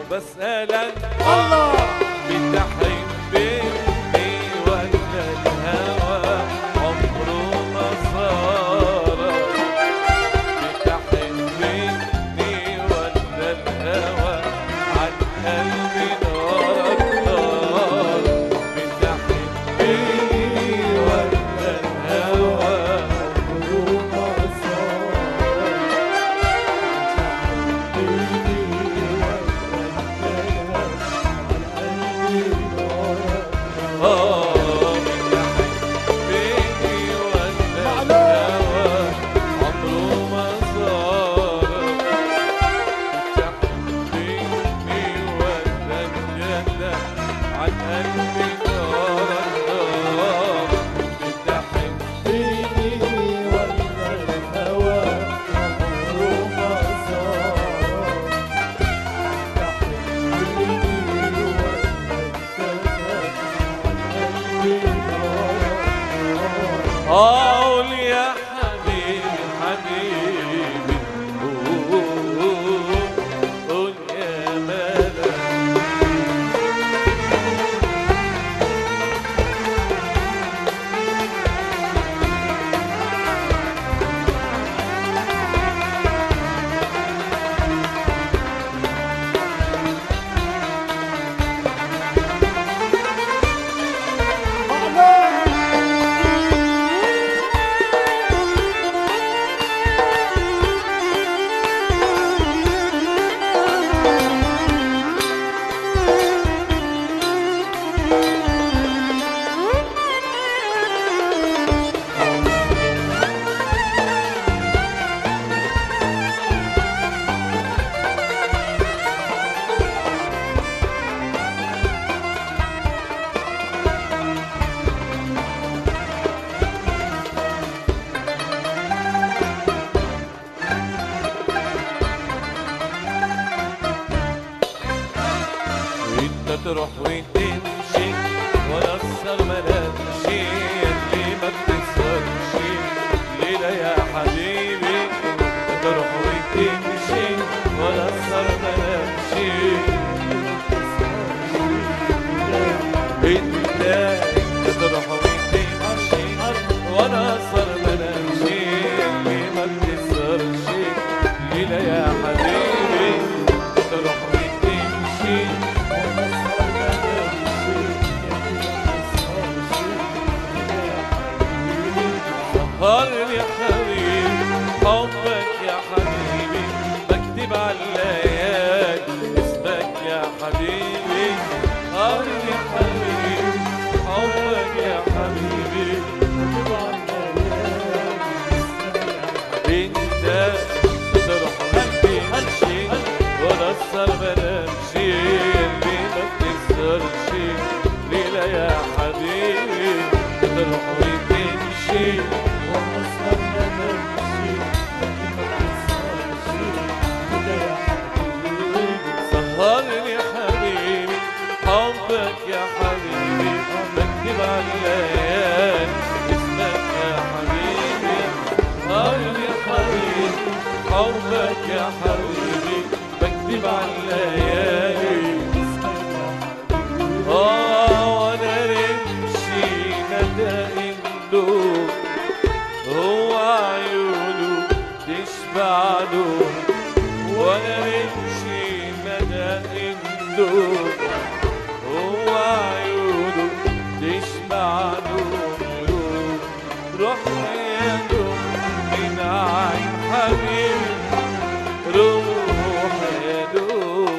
بسألك الله بتحبني ولا الهوى عمره ما صارك بتحبني ولا الهوى عن قلبي نارك نار بتحبني ولا الهوى عمره ما آه بتحبني ولا الهوى عمره ما صارك بتحبني ولا الجنة عن قلبي نارك نار بتحبني ولا الهوى عمره ما صارك قول يا حبيبي حبيبي قول قول يا ملك وانت تروح وتمشي ولا السر ما نمشي اللي ما بتسهرش ليلة يا حبيبي انت تروح وتمشي ولا السر ما نمشي انت انت تروح وتمشي ولا السر ما نمشي اللي ما بتسهرش ليلة يا حبيبي تروح وتمشي سهرني يا حبيبي حبك يا حبيبي بكتب على الليالي اسمك يا حبيبي سهرني يا حبيبي حبك يا حبيبي بكتب على الليالي انت تروح وتمشي ولا السر ما نمشي اللي ما بتكسرش ليلة يا حبيبي تروح وتمشي ولا السر ما نمشي سهرني يا حبيبي حبك يا حبيبي بكتب على الليالي اسمك يا حبيبي سهرني يا حبيبي حبك يا حبيبي بكتب على الليالي اه وانا نمشي ندى النور هو عيونه تشبع نور وانا نمشي مدى النور هو عيونه تشبع نور روح يا نور من عين حبيبي روح يا نور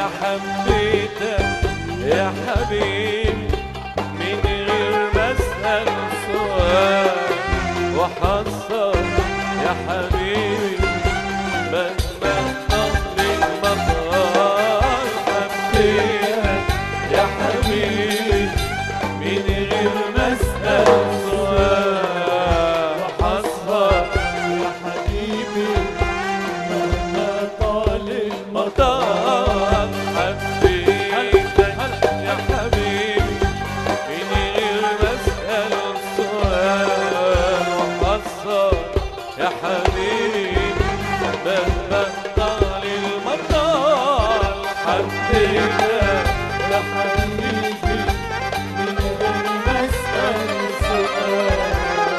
حبيتك يا حبيبي من غير ما اسال سؤال وحصل يا حبيبي مهما طال المطار حبيتك يا حبيبي من غير ما اسال سؤال وحصل يا حبيبي مهما طال المطار مطار حبيتك يا حبيبي من غير ما اسال سؤال وحصل يا حبيبي مهما طال المطار حبيتك يا حبيبي من غير ما اسال سؤال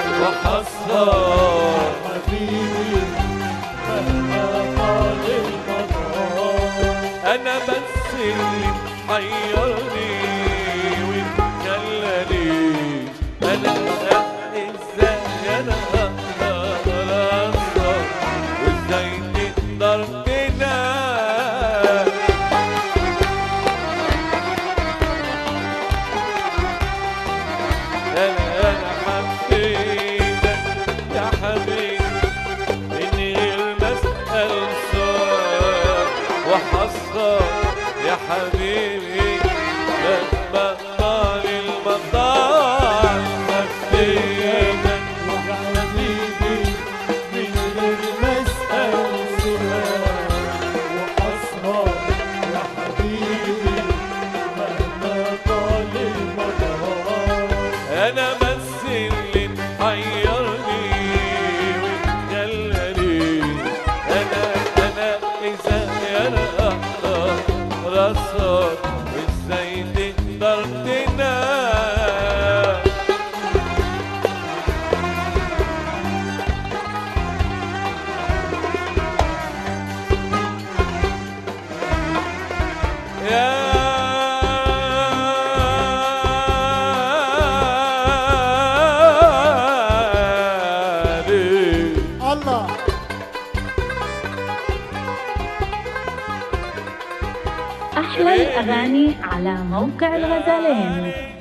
وحصل حبيبي مهما طال المطار انا بس اللي حيرني وتخلاني انا ازاي انا اقدر اصبر وازاي تقدر تنام انا انا حبيتك يا حبيبي من غير ما اسال سؤال وحصل يا حبيبي لما طال المطار حبيتك يا حبيبي من غير ما اسال سؤال وحصل يا حبيبي مهما طال المطار انا بس اللي محيرني وتخلاني انا انا ازاي انا اقدر اصبر وازاي تقدر تنام يا ليل الله أحلى الأغاني على موقع الغزالين